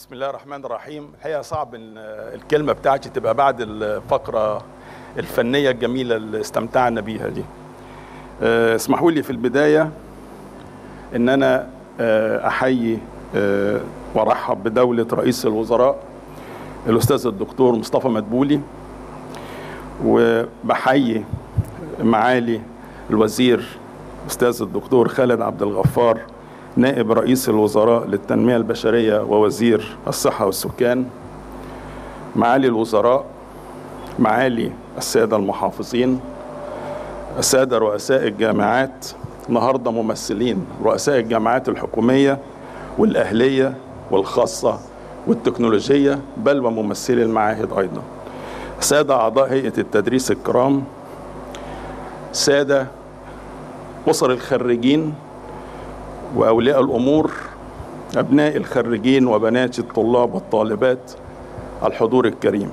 بسم الله الرحمن الرحيم الحقيقه صعب ان الكلمه بتاعتي تبقى بعد الفقره الفنيه الجميله اللي استمتعنا بيها دي أه، اسمحوا لي في البدايه ان انا أه، احيي أه، وارحب بدوله رئيس الوزراء الاستاذ الدكتور مصطفى مدبولي وبحيي معالي الوزير استاذ الدكتور خالد عبد الغفار نائب رئيس الوزراء للتنميه البشريه ووزير الصحه والسكان معالي الوزراء معالي الساده المحافظين الساده رؤساء الجامعات النهارده ممثلين رؤساء الجامعات الحكوميه والاهليه والخاصه والتكنولوجيه بل وممثلي المعاهد ايضا ساده اعضاء هيئه التدريس الكرام ساده اسر الخريجين واولياء الامور ابناء الخريجين وبنات الطلاب والطالبات الحضور الكريم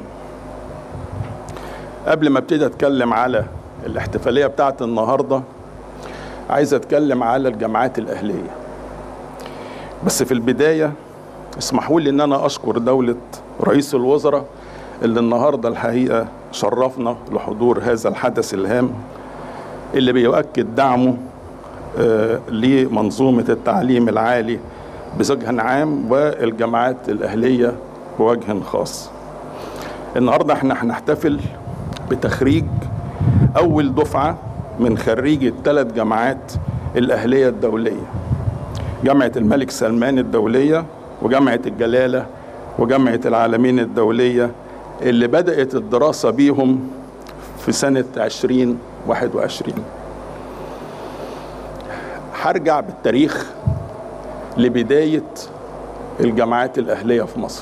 قبل ما ابتدي اتكلم على الاحتفاليه بتاعت النهارده عايز اتكلم على الجامعات الاهليه بس في البدايه اسمحوا لي ان انا اشكر دوله رئيس الوزراء اللي النهارده الحقيقه شرفنا لحضور هذا الحدث الهام اللي بيؤكد دعمه آه، لمنظومه التعليم العالي بوجه عام والجامعات الاهليه بوجه خاص. النهارده احنا هنحتفل بتخريج اول دفعه من خريجي الثلاث جامعات الاهليه الدوليه. جامعه الملك سلمان الدوليه وجامعه الجلاله وجامعه العالمين الدوليه اللي بدات الدراسه بيهم في سنه 2021. هرجع بالتاريخ لبداية الجامعات الأهلية في مصر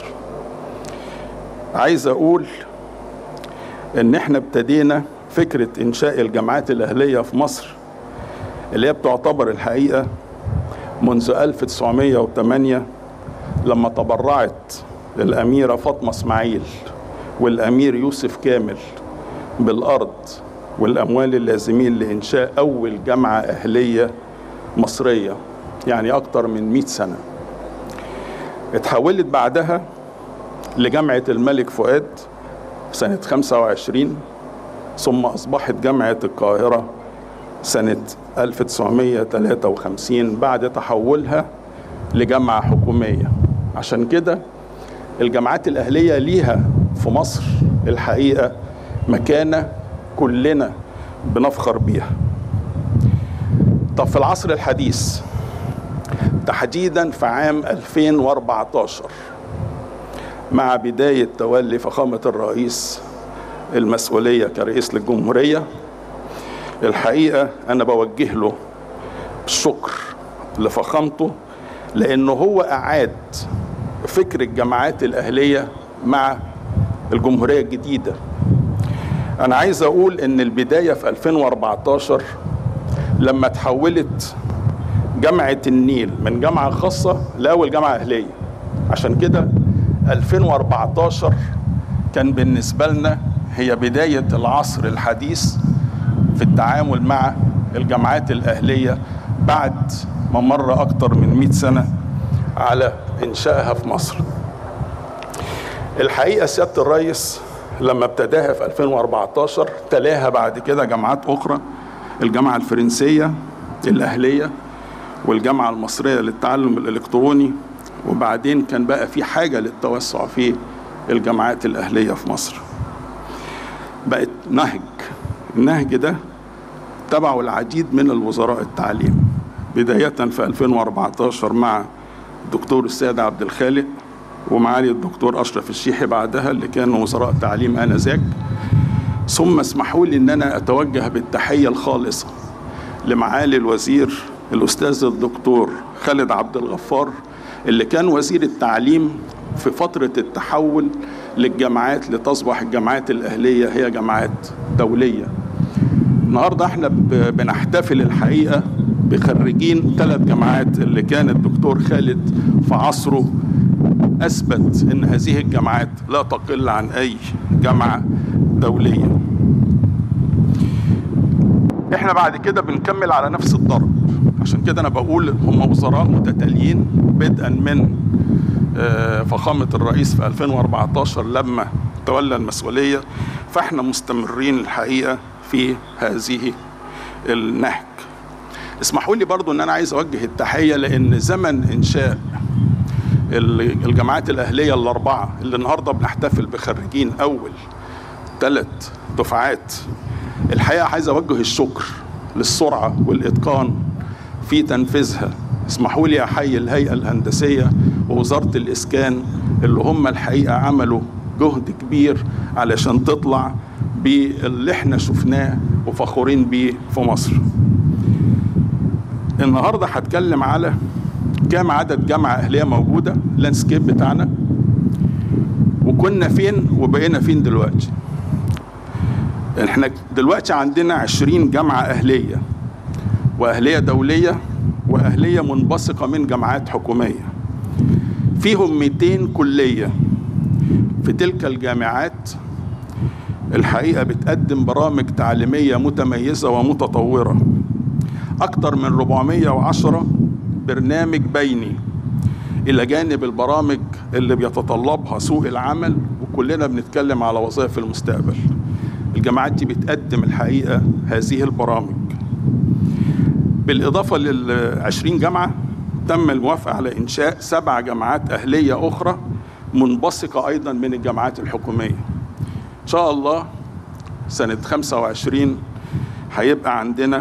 عايز أقول إن إحنا ابتدينا فكرة إنشاء الجامعات الأهلية في مصر اللي هي بتعتبر الحقيقة منذ 1908 لما تبرعت الأميرة فاطمة إسماعيل والأمير يوسف كامل بالأرض والأموال اللازمين لإنشاء أول جامعة أهلية مصرية يعني أكتر من 100 سنة اتحولت بعدها لجامعة الملك فؤاد سنة 25 ثم أصبحت جامعة القاهرة سنة 1953 بعد تحولها لجامعة حكومية عشان كده الجامعات الأهلية ليها في مصر الحقيقة مكانة كلنا بنفخر بيها طب في العصر الحديث تحديدا في عام 2014 مع بداية تولي فخامة الرئيس المسؤولية كرئيس للجمهورية الحقيقة أنا بوجه له الشكر لفخامته لأنه هو أعاد فكر الجامعات الأهلية مع الجمهورية الجديدة أنا عايز أقول إن البداية في 2014 لما تحولت جامعة النيل من جامعة خاصة لأول جامعة أهلية عشان كده 2014 كان بالنسبة لنا هي بداية العصر الحديث في التعامل مع الجامعات الأهلية بعد ما مر أكتر من 100 سنة على إنشائها في مصر الحقيقة سيادة الرئيس لما ابتداها في 2014 تلاها بعد كده جامعات أخرى الجامعة الفرنسية الأهلية والجامعة المصرية للتعلم الإلكتروني وبعدين كان بقى في حاجة للتوسع في الجامعات الأهلية في مصر بقت نهج النهج ده تبعه العديد من الوزراء التعليم بداية في 2014 مع الدكتور السيد عبد الخالق ومعالي الدكتور أشرف الشيحي بعدها اللي كانوا وزراء تعليم آنذاك ثم اسمحوا لي ان انا اتوجه بالتحيه الخالصه لمعالي الوزير الاستاذ الدكتور خالد عبد الغفار اللي كان وزير التعليم في فتره التحول للجامعات لتصبح الجامعات الاهليه هي جامعات دوليه. النهارده احنا بنحتفل الحقيقه بخريجين ثلاث جامعات اللي كان الدكتور خالد في عصره اثبت ان هذه الجامعات لا تقل عن اي جامعه دولية احنا بعد كده بنكمل على نفس الضرب عشان كده انا بقول هم وزراء متتاليين بدءا من فخامة الرئيس في 2014 لما تولى المسؤولية فاحنا مستمرين الحقيقة في هذه النهج اسمحوا لي برضو ان انا عايز اوجه التحية لان زمن انشاء الجامعات الاهلية الاربعة اللي النهاردة بنحتفل بخريجين اول ثلاث دفعات الحقيقة عايز اوجه الشكر للسرعة والاتقان في تنفيذها اسمحوا لي احيي الهيئة الهندسية ووزارة الاسكان اللي هم الحقيقة عملوا جهد كبير علشان تطلع باللي احنا شفناه وفخورين بيه في مصر النهارده هتكلم على كام عدد جامعة أهلية موجودة اللاندسكيب بتاعنا وكنا فين وبقينا فين دلوقتي احنا دلوقتي عندنا عشرين جامعة أهلية وأهلية دولية وأهلية منبثقة من جامعات حكومية فيهم 200 كلية في تلك الجامعات الحقيقة بتقدم برامج تعليمية متميزة ومتطورة أكثر من 410 برنامج بيني إلى جانب البرامج اللي بيتطلبها سوق العمل وكلنا بنتكلم على وظائف المستقبل الجامعات دي بتقدم الحقيقة هذه البرامج بالإضافة للعشرين جامعة تم الموافقة على إنشاء سبع جامعات أهلية أخرى منبثقة أيضا من الجامعات الحكومية إن شاء الله سنة 25 هيبقى عندنا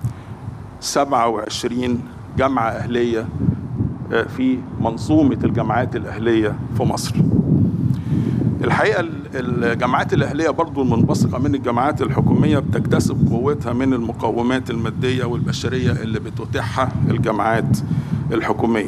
27 جامعة أهلية في منظومة الجامعات الأهلية في مصر الحقيقة الجامعات الأهلية برضو المنبثقة من الجامعات الحكومية بتكتسب قوتها من المقومات المادية والبشرية اللي بتتيحها الجامعات الحكومية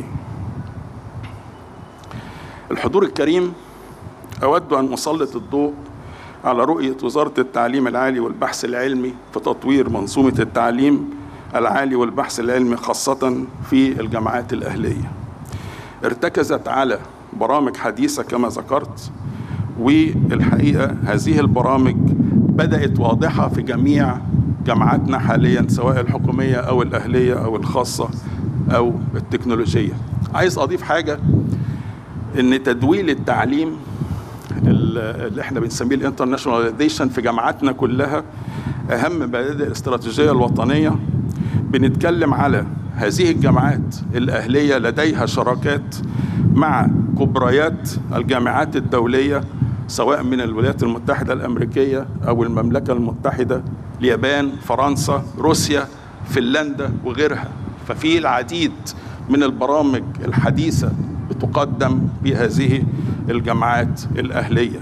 الحضور الكريم أود أن أسلط الضوء على رؤية وزارة التعليم العالي والبحث العلمي في تطوير منظومة التعليم العالي والبحث العلمي خاصة في الجامعات الأهلية ارتكزت على برامج حديثة كما ذكرت والحقيقة هذه البرامج بدأت واضحة في جميع جامعاتنا حاليا سواء الحكومية أو الأهلية أو الخاصة أو التكنولوجية عايز أضيف حاجة إن تدويل التعليم اللي احنا بنسميه الانترناشوناليزيشن في جامعاتنا كلها أهم مبادئ الاستراتيجية الوطنية بنتكلم على هذه الجامعات الأهلية لديها شراكات مع كبريات الجامعات الدولية سواء من الولايات المتحدة الأمريكية أو المملكة المتحدة اليابان فرنسا روسيا فنلندا وغيرها ففي العديد من البرامج الحديثة بتقدم بهذه الجامعات الأهلية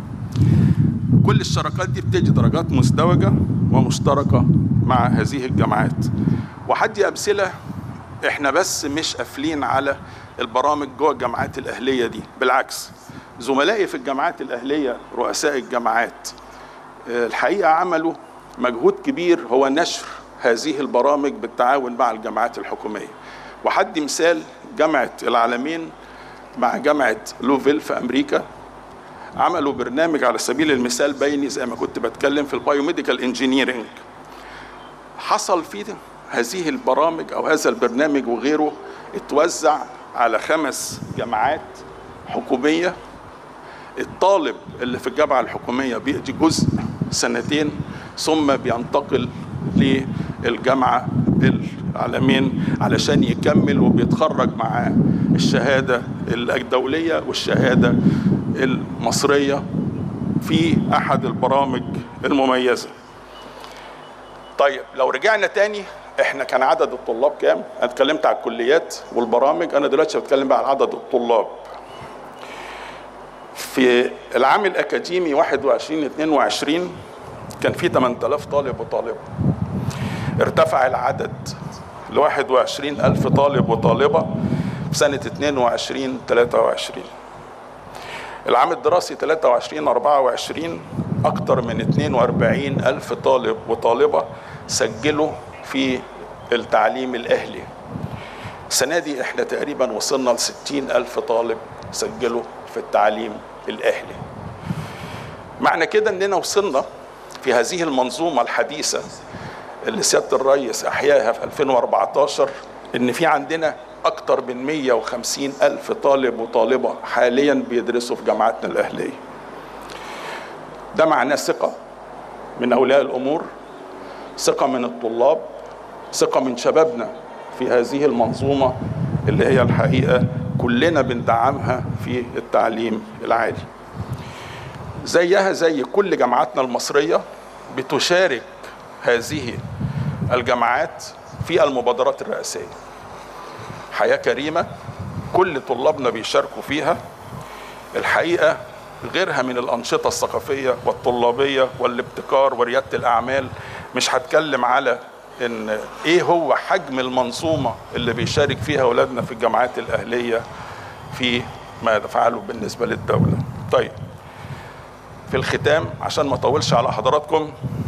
كل الشراكات دي بتدي درجات مزدوجة ومشتركة مع هذه الجامعات وحدي أمثلة احنا بس مش قافلين على البرامج جوه الجامعات الأهلية دي بالعكس زملائي في الجامعات الأهلية رؤساء الجامعات الحقيقة عملوا مجهود كبير هو نشر هذه البرامج بالتعاون مع الجامعات الحكومية وحدي مثال جامعة العالمين مع جامعة لوفيل في أمريكا عملوا برنامج على سبيل المثال بيني زي ما كنت بتكلم في البايوميديكال انجينيرنج حصل فيه هذه البرامج او هذا البرنامج وغيره اتوزع على خمس جامعات حكوميه الطالب اللي في الجامعه الحكوميه بيقضي جزء سنتين ثم بينتقل للجامعه العالمين علشان يكمل وبيتخرج معاه الشهاده الدوليه والشهاده المصريه في احد البرامج المميزه طيب لو رجعنا تاني احنا كان عدد الطلاب كام؟ انا اتكلمت على الكليات والبرامج انا دلوقتي بتكلم بقى على عدد الطلاب. في العام الاكاديمي 21 22 كان في 8000 طالب وطالبه. ارتفع العدد ل 21000 طالب وطالبه في سنه 22 23. العام الدراسي 23 24 أكثر من 42 ألف طالب وطالبة سجلوا في التعليم الأهلي السنة دي احنا تقريبا وصلنا ل 60 ألف طالب سجلوا في التعليم الأهلي معنى كده أننا وصلنا في هذه المنظومة الحديثة اللي سيادة الرئيس أحياها في 2014 إن في عندنا أكثر من 150 ألف طالب وطالبة حاليا بيدرسوا في جامعاتنا الأهلية ده معناه ثقة من أولياء الأمور ثقة من الطلاب ثقة من شبابنا في هذه المنظومة اللي هي الحقيقة كلنا بندعمها في التعليم العالي زيها زي كل جامعاتنا المصرية بتشارك هذه الجامعات في المبادرات الرئاسية حياة كريمة كل طلابنا بيشاركوا فيها الحقيقة غيرها من الأنشطة الثقافية والطلابية والابتكار وريادة الأعمال مش هتكلم على ان ايه هو حجم المنظومه اللي بيشارك فيها اولادنا في الجامعات الاهليه في ما يفعله بالنسبه للدوله. طيب في الختام عشان ما اطولش على حضراتكم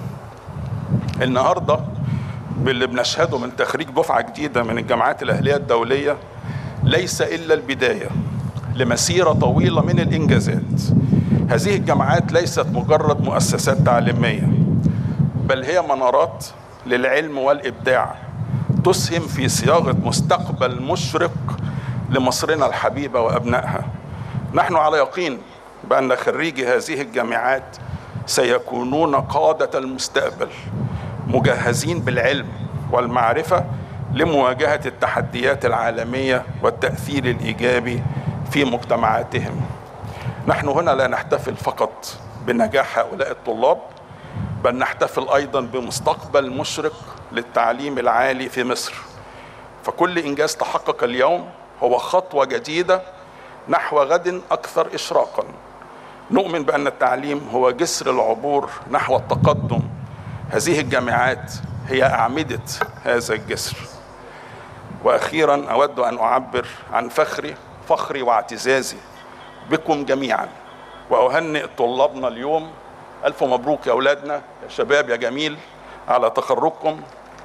النهارده باللي بنشهده من تخريج دفعه جديده من الجامعات الاهليه الدوليه ليس الا البدايه لمسيره طويله من الانجازات. هذه الجامعات ليست مجرد مؤسسات تعليميه بل هي منارات للعلم والابداع تسهم في صياغه مستقبل مشرق لمصرنا الحبيبه وابنائها نحن على يقين بان خريجي هذه الجامعات سيكونون قاده المستقبل مجهزين بالعلم والمعرفه لمواجهه التحديات العالميه والتاثير الايجابي في مجتمعاتهم نحن هنا لا نحتفل فقط بنجاح هؤلاء الطلاب بل نحتفل ايضا بمستقبل مشرق للتعليم العالي في مصر فكل انجاز تحقق اليوم هو خطوه جديده نحو غد اكثر اشراقا نؤمن بان التعليم هو جسر العبور نحو التقدم هذه الجامعات هي اعمده هذا الجسر واخيرا اود ان اعبر عن فخري فخري واعتزازي بكم جميعا واهنئ طلابنا اليوم ألف مبروك يا أولادنا يا شباب يا جميل على تخرجكم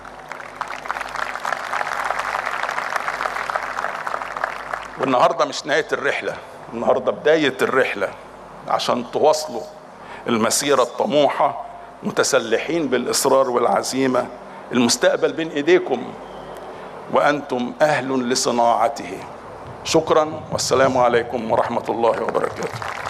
والنهارده مش نهاية الرحلة النهارده بداية الرحلة عشان تواصلوا المسيرة الطموحة متسلحين بالإصرار والعزيمة المستقبل بين إيديكم وأنتم أهل لصناعته شكرا والسلام عليكم ورحمة الله وبركاته